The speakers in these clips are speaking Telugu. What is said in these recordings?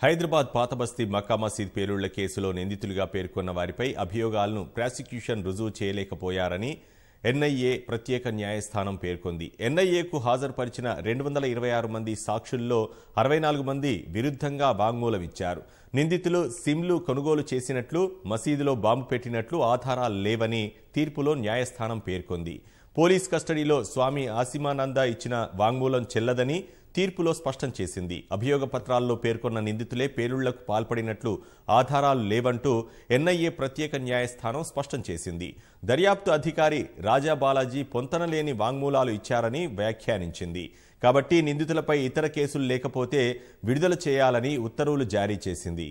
హైదరాబాద్ పాతబస్తీ మక్కా మసీద్ పేలుళ్ల కేసులో నిందితులుగా పేర్కొన్న వారిపై అభియోగాలను ప్రాసిక్యూషన్ రుజువు చేయలేకపోయారని ఎన్ఐఏ ప్రత్యేక న్యాయస్థానం పేర్కొంది ఎన్ఐఏకు హాజరుపరిచిన రెండు వందల ఇరవై ఆరు మంది సాక్షుల్లో అరవై నాలుగు మంది విరుద్ధంగా వాంగ్మూలం ఇచ్చారు నిందితులు సిమ్లు కొనుగోలు చేసినట్లు మసీదులో బాంబు పెట్టినట్లు ఆధారాలు లేవని తీర్పులో న్యాయస్థానం పేర్కొంది పోలీస్ కస్టడీలో స్వామి ఆసిమానంద ఇచ్చిన వాంగ్మూలం చెల్లదని తీర్పులో స్పష్టం చేసింది అభియోగ పత్రాల్లో పేర్కొన్న నిందితులే పేలుళ్లకు పాల్పడినట్లు ఆధారాలు లేవంటూ ఎన్ఐఏ ప్రత్యేక న్యాయస్థానం స్పష్టం చేసింది దర్యాప్తు అధికారి రాజా బాలాజీ పొంతనలేని వాంగ్మూలాలు ఇచ్చారని వ్యాఖ్యానించింది కాబట్టి నిందితులపై ఇతర కేసులు లేకపోతే విడుదల చేయాలని ఉత్తర్వులు జారీ చేసింది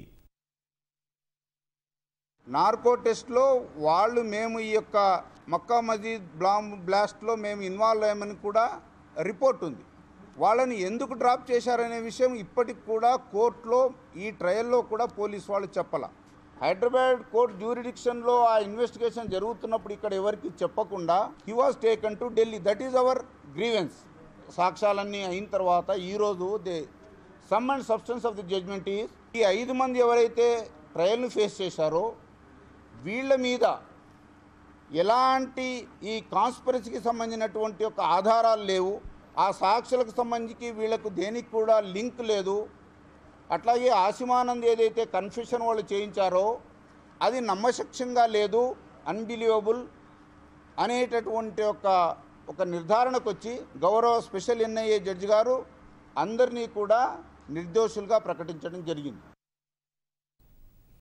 నార్కో టెస్ట్లో వాళ్ళు మేము ఈ యొక్క మక్కా మజీద్ బ్లామ్ బ్లాస్ట్లో మేము ఇన్వాల్వ్ అయ్యామని కూడా రిపోర్ట్ ఉంది వాళ్ళని ఎందుకు డ్రాప్ చేశారనే విషయం ఇప్పటికి కూడా కోర్టులో ఈ ట్రయల్లో కూడా పోలీస్ వాళ్ళు చెప్పాల హైదరాబాద్ కోర్ట్ జ్యూరిడిక్షన్లో ఆ ఇన్వెస్టిగేషన్ జరుగుతున్నప్పుడు ఇక్కడ ఎవరికి చెప్పకుండా he was taken to Delhi that is our grievance సాక్ష్యాలన్నీ అయిన తర్వాత ఈరోజు the sum and substance of the judgment is ఈ ఐదు మంది ఎవరైతే ట్రయల్ను ఫేస్ చేశారో వీళ్ళ మీద ఎలాంటి ఈ కాన్స్పరసీకి సంబంధించినటువంటి ఒక ఆధారాలు లేవు ఆ సాక్షులకు సంబంధించి వీళ్ళకు దేనికి కూడా లింక్ లేదు అట్లాగే ఆసిమానంద్ ఏదైతే కన్ఫ్యూషన్ వాళ్ళు చేయించారో అది నమ్మశక్యంగా లేదు అన్బిలీవబుల్ అనేటటువంటి ఒక ఒక నిర్ధారణకు వచ్చి గౌరవ స్పెషల్ ఎన్ఐఏ జడ్జి గారు అందరినీ కూడా నిర్దోషులుగా ప్రకటించడం జరిగింది